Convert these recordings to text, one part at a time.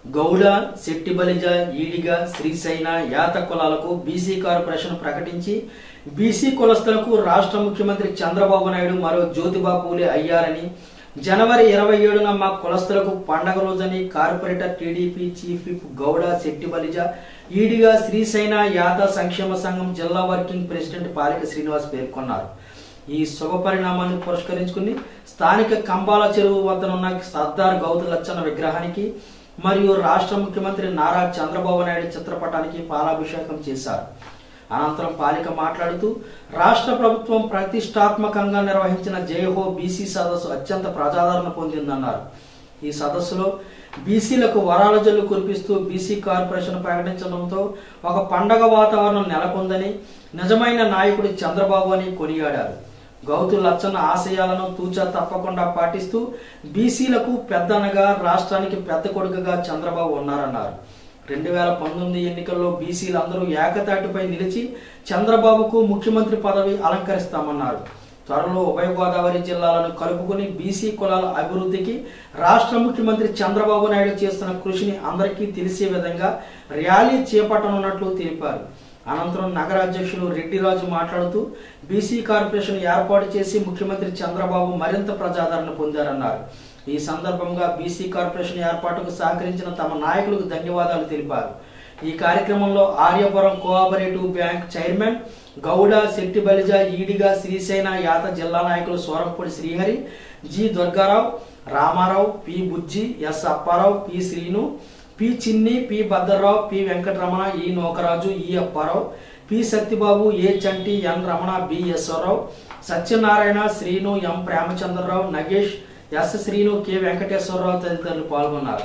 గౌడ శెట్టి బలిజ ఈడిగ శ్రీశైన యాత కులాలకు BC corporation ప్రకటించి BC కులస్తులకు రాష్ట్ర ముఖ్యమంత్రి చంద్రబాబు నాయుడు మరో జ్యోతిబా పూలే అయ్యారని జనవరి ఇరవై ఏడున మా కులస్తులకు పండగ రోజని corporator TDP chief whip Gouda Setti Balija Ediga Srisaina Yata సంక్షేమ సంఘం జిల్లా వర్కింగ్ ప్రెసిడెంట్ పాలిక శ్రీనివాస్ పేర్కొన్నారు ఈ శుభ పరిణామాన్ని పురస్కరించుకుని స్థానిక కంబాల చెరువు వద్దనున్న సర్దార్ గౌతు లచ్చన్న విగ్రహానికి మరియు రాష్ట్ర ముఖ్యమంత్రి నారా చంద్రబాబు నాయుడు చిత్రపటానికి పాలాభిషేకం చేశారు అనంతరం పాలిక మాట్లాడుతూ రాష్ట్ర ప్రభుత్వం ప్రతిష్టాత్మకంగా నిర్వహించిన జయహో బీసీ సదస్సు అత్యంత ప్రజాదరణ పొందిందన్నారు ఈ సదస్సులో బీసీలకు వరాల జల్లు కురిపిస్తూ బీసీ కార్పొరేషన్ ప్రకటించడంతో ఒక పండగ వాతావరణం నెలకొందని నిజమైన నాయకుడు చంద్రబాబు అని కొనియాడారు గౌతు లచ్చన్న ఆశయాలను తూచా తప్పకుండా పాటిస్తూ బీసీలకు పెద్దనగా రాష్ట్రానికి పెద్ద కొడుకుగా చంద్రబాబు ఉన్నారన్నారు రెండు వేల పంతొమ్మిది ఎన్నికల్లో బీసీలు అందరూ ఏకతాటిపై నిలిచి చంద్రబాబుకు ముఖ్యమంత్రి పదవి అలంకరిస్తామన్నారు త్వరలో ఉభయ గోదావరి జిల్లాలను కలుపుకుని బీసీ కులాల అభివృద్ధికి రాష్ట్ర ముఖ్యమంత్రి చంద్రబాబు నాయుడు చేస్తున్న కృషిని అందరికీ తెలిసే విధంగా ర్యాలీ చేపట్టనున్నట్లు తెలిపారు అనంతరం నగర అధ్యక్షులు రెడ్డిరాజు మాట్లాడుతూ బీసీ కార్పొరేషన్ ఏర్పాటు చేసి ముఖ్యమంత్రి చంద్రబాబు మరింత ప్రజాదరణ పొందారన్నారు ఈ సందర్భంగా బీసీ కార్పొరేషన్ ఏర్పాటుకు సహకరించిన తమ నాయకులకు ధన్యవాదాలు తెలిపారు ఈ కార్యక్రమంలో Aryapuram cooperative bank chairman Gouda Setti Balija Ediga Srisena Yata జిల్లా నాయకులు Sorampudi Srihari G Durgarao Ramarao P Bujji S Apparao P Srinu P Chinni P Bhadrarao P Venkataramana E Nokaraju E Apparao P Satyababu A Chanti N Ramana B Eswararao Satyanarayana Srinu M Premachandrarao Nagesh S Srinu K Venkateswararao తదితరులు పాల్గొన్నారు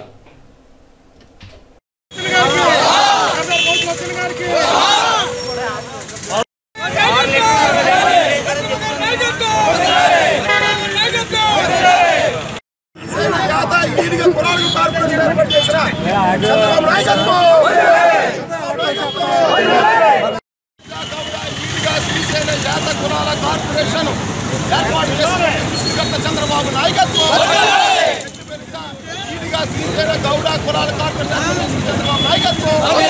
యాత ఈడిగా కులాలకు కార్పొరేషన్ ఏర్పాటు చేసిన చంద్రబాబు నాయకత్వం ఈడిగా శ్రీశైల యాత కులాల కార్పొరేషన్ ఏర్పాటు చేసిన సృష్టికర్త చంద్రబాబు నాయకత్వం ఈడిగా శ్రీశైల గౌడ కులాల కార్పొరేషన్ ఏర్పాటు చేసిన చంద్రబాబు నాయకత్వం